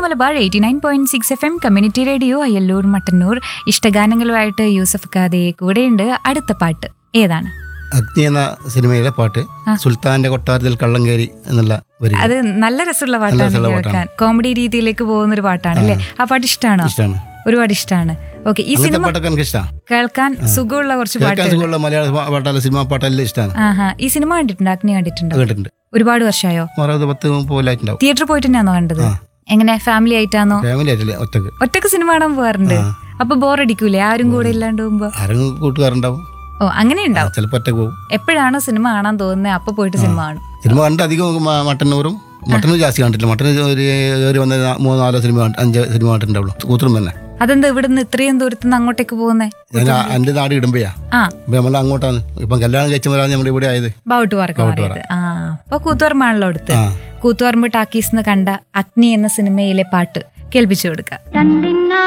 Malabar eighty nine point six F M community radio Ayyalloor Mattannur ഇഷ്ടഗാനങ്ങളുമായിട്ട് യൂസഫ് ഖാദയെ കൂടെയുണ്ട് അടുത്ത പാട്ട് ഏതാണ് അഗ്നി എന്ന സിനിമയിലെ പാട്ട് സുൽത്താന്റെ കൊട്ടാരത്തിൽ കള്ളം കയറി എന്നുള്ള വരി അത് നല്ല രസമുള്ള പാട്ടാണ് രസമുള്ള കേൾക്കാൻ കോമഡി രീതിയിലേക്ക് പോകുന്ന ഒരു പാട്ടാണ് അല്ലേ ആ പാട്ട് ഇഷ്ടമാണോ ഇഷ്ടമാണ് ഒരുപാട് ഇഷ്ടമാണ് ഓക്കെ ഈ അങ്ങനത്തെ സിനിമ പാട്ടൊക്കെ എനിക്ക് ഇഷ്ടമാണ് കേൾക്കാൻ സുഖമുള്ള കുറച്ച് പാട്ട് കേൾക്കാൻ സുഖമുള്ള മലയാള പാ- പാട്ടല്ല സിനിമ പാട്ടെല്ലാം ഇഷ്ടമാണ് ആഹാ ഈ സിനിമ കണ്ടിട്ടുണ്ടോ അഗ്നി കണ്ടിട്ടുണ്ടോ കേട്ടിട്ടുണ്ട് ഒരുപാട് വർഷമായോ അറുപത് പത്ത് മുപ്പതിലായിട്ടുണ്ടാവും തിയേറ്ററിൽ പോയിട്ട് തന്നെയാണോ കണ്ടത് എങ്ങനെ ഫാമിലി ആയിട്ടാണോ ഫാമിലി ആയിട്ടില്ല ഒറ്റക്ക് ഒറ്റക്ക് സിനിമ കാണാൻ പോകാറുണ്ട് അപ്പൊ ബോറടിക്കൂലേ ആരും കൂടെ ഇല്ലാണ്ട് പോകുമ്പോ ആരെങ്കിലും കൂട്ടുകാരുണ്ടാവും ഓ അങ്ങനെ ഉണ്ടാവും ചിലപ്പോൾ ഒറ്റക്ക് പോകും എപ്പോഴാണോ സിനിമ കാണാൻ തോന്നുന്നത് അപ്പൊ പോയിട്ട് സിനിമ കാണും സിനിമ കണ്ട് അധികം മ- മട്ടന്നൂറും മട്ടന്നൂർ ജാസ്തി കണ്ടിട്ടില്ല മട്ടന്നൂർ ഒരു കയറി വന്ന നാ- മൂന്നോ നാലോ സിനിമ കണ്ട്- അഞ്ച് സിനിമ കണ്ടിട്ടുണ്ടാവുള്ളൂ കൂത്തുറും തന്നെ അതെന്താ ഇവിടുന്ന് ഇത്രയും ദൂരത്തുനിന്ന് അങ്ങോട്ടേക്ക് പോകുന്നേ ഞാൻ ആ- എൻ്റെ നാട് ഇടുമ്പോയാ ആ ഇപ്പം നമ്മൾ അങ്ങോട്ടാണ് ഇപ്പം കല്യാണം കഴിച്ചവരാണ് നമ്മൾ ഇവിടെ ആയത് ബൗട്ട് പാർക്ക് മാറിയത് ആ അപ്പൊ കൂത്തുപറമ്പാണല്ലോ അടുത്ത് ആ കൂത്തുപറമ്പ് ടാക്കീസ് കണ്ട അഗ്നി എന്ന സിനിമയിലെ പാട്ട് കേൾപ്പിച്ചു കൊടുക്കാം തന്നിന്ന